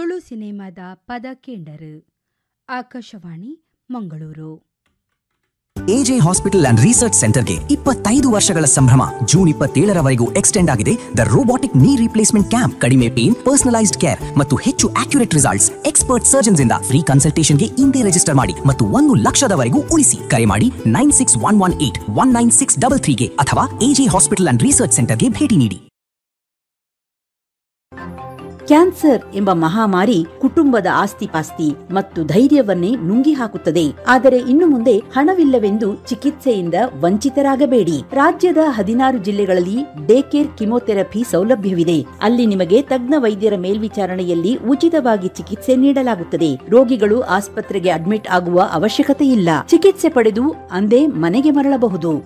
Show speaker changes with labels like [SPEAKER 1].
[SPEAKER 1] ತುಳು ಸಿನಿಮಾದ ಪದ ಕೇಂಡರು Akashvani Mangaluru
[SPEAKER 2] AJ hospital and research ಸೆಂಟರ್ಗೆ ಇಪ್ಪತ್ತೈದು ವರ್ಷಗಳ ಸಂಭ್ರಮ ಜೂನ್ ಇಪ್ಪತ್ತೇಳರವರೆಗೂ ಎಕ್ಸ್ಟೆಂಡ್ ಆಗಿದೆ the robotic knee replacement camp ಕಡಿಮೆ ಪೇನ್ ಪರ್ಸನಲೈಸ್ಡ್ ಕೇರ್ ಮತ್ತು ಹೆಚ್ಚು ಅಕ್ಯುರೇಟ್ ರಿಸಲ್ಟ್ಸ್ ಎಕ್ಸ್ಪರ್ಟ್ ಸರ್ಜನ್ಸ್ ಇಂದ ಫ್ರೀ ಕನ್ಸಲ್ಟೇಷನ್ಗೆ ಇಂದೇ ರಿಜಿಸ್ಟರ್ ಮಾಡಿ ಮತ್ತು ಒಂದು ಲಕ್ಷದವರೆಗೂ ಉಳಿಸಿ ಕರೆ ಮಾಡಿ nine six one one eight one nine six double ತ್ರೀಗೆ ಅಥವಾ ಎಜೆ ಹಾಸ್ಪಿಟಲ್ ಅಂಡ್ ರಿಸರ್ಚ್ ಸೆಂಟರ್ಗೆ ಭೇಟಿ ನೀಡಿ
[SPEAKER 3] ಕ್ಯಾನ್ಸರ್ ಎಂಬ ಮಹಾಮಾರಿ ಕುಟುಂಬದ ಆಸ್ತಿಪಾಸ್ತಿ ಮತ್ತು ಧೈರ್ಯವನ್ನೇ ನುಂಗಿ ಹಾಕುತ್ತದೆ ಆದರೆ ಇನ್ನು ಮುಂದೆ ಹಣವಿಲ್ಲವೆಂದು ಚಿಕಿತ್ಸೆಯಿಂದ ವಂಚಿತರಾಗಬೇಡಿ ರಾಜ್ಯದ ಹದಿನಾರು ಜಿಲ್ಲೆಗಳಲ್ಲಿ ಡೇ ಕೇರ್ ಕಿಮೋಥೆರಪಿ ಸೌಲಭ್ಯವಿದೆ ಅಲ್ಲಿ ನಿಮಗೆ ತಜ್ಞ ವೈದ್ಯರ ಮೇಲ್ವಿಚಾರಣೆಯಲ್ಲಿ ಉಚಿತವಾಗಿ ಚಿಕಿತ್ಸೆ ನೀಡಲಾಗುತ್ತದೆ ರೋಗಿಗಳು ಆಸ್ಪತ್ರೆಗೆ ಅಡ್ಮಿಟ್ ಆಗುವ ಅವಶ್ಯಕತೆ ಇಲ್ಲ ಚಿಕಿತ್ಸೆ ಪಡೆದು ಅಂದೇ ಮನೆಗೆ ಮರಳಬಹುದು